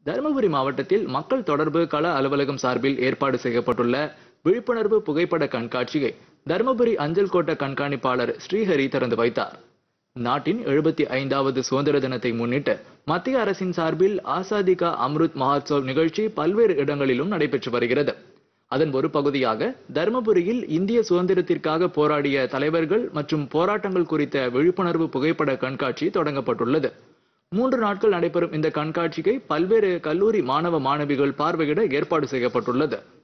தருமபுரி மாவட்டத்தில் மக்கள் தொடர்பு கள அலுவலகம் சார்பில் ஏற்பாடு செய்யப்பட்டுள்ள விழிப்புணர்வு புகைப்பட கண்காட்சியை தருமபுரி அஞ்சல் கோட்ட கண்காணிப்பாளர் ஸ்ரீஹரி திறந்து வைத்தார் நாட்டின் எழுபத்தி ஐந்தாவது சுதந்திர தினத்தை முன்னிட்டு மத்திய அரசின் சார்பில் ஆசாதி கா அம்ருத் மஹோத்சவ் நிகழ்ச்சி பல்வேறு இடங்களிலும் நடைபெற்று வருகிறது அதன் ஒரு பகுதியாக தருமபுரியில் இந்திய சுதந்திரத்திற்காக போராடிய தலைவர்கள் மற்றும் போராட்டங்கள் குறித்த விழிப்புணர்வு புகைப்பட கண்காட்சி தொடங்கப்பட்டுள்ளது மூன்று நாட்கள் நடைபெறும் இந்த கண்காட்சியை பல்வேறு கல்லூரி மாணவ மாணவிகள் பார்வையிட ஏற்பாடு செய்யப்பட்டுள்ளது